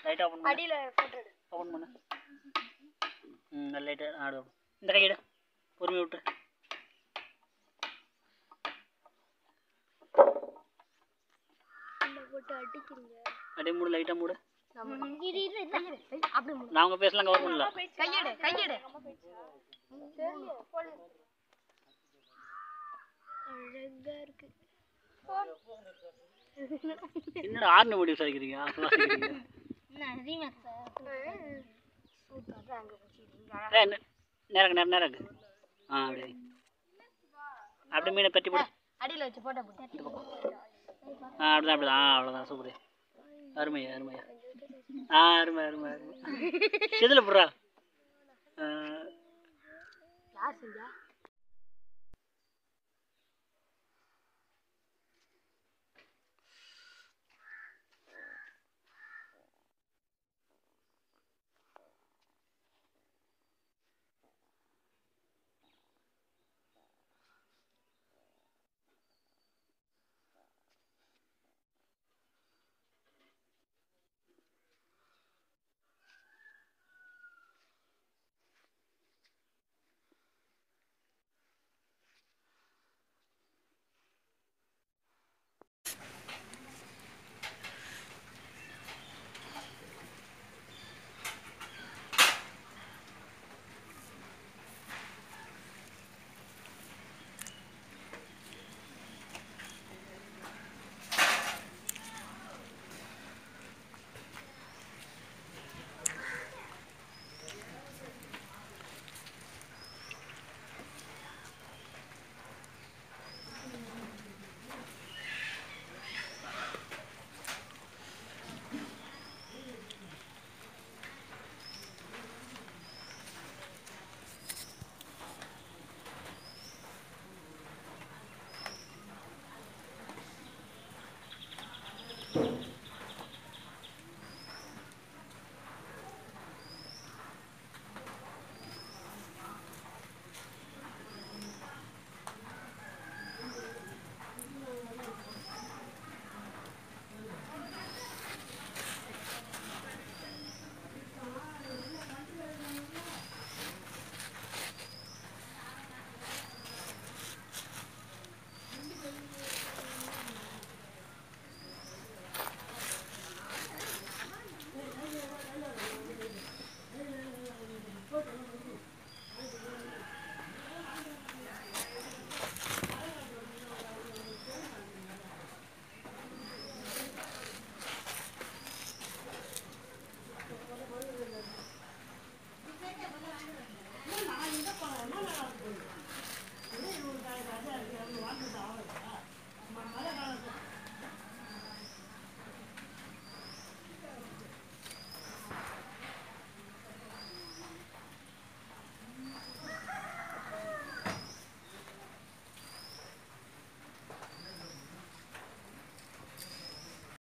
லைட்டாக ஓப்பன் பண்ணு அடியில் ஃபோட்டோ எடு ஓப்பன் பண்ணு ம் நல்ல லைட்டாக ஆடு இந்த கையிட பொறுமையை விட்டு இந்த போட்டு அடிக்கிறீங்க அப்படியே மூடு லைட்டாக மூடு இரு இரு கையெடு அப்படி மூடு நான் உங்கள் பேசலாம் கவர் பண்ணல கையெடு கையெடு அழகா இருக்கு என்னடா ஆர்னு முடி விசாரிக்கிறீங்க அப்பெல்லாம் விசாரிக்கிறீங்க என்ன ரீமேக்ஸ் சூப்பர் அங்கே பிடிச்சிருக்கீங்க ஏ நேரம் நேரம் நேரம் இருக்கு ஆ அப்படியே அப்படியே மீனை பற்றி போடு அடியில் வச்சு போட்டோ போட்டு ஆ அப்படிதான் அப்படிதான் ஆ அவ்வளோதான் சூப்பர் அருமையா அருமையா ஆ அருமை அருமை அருமை எதில் போடுறா யார் செஞ்சா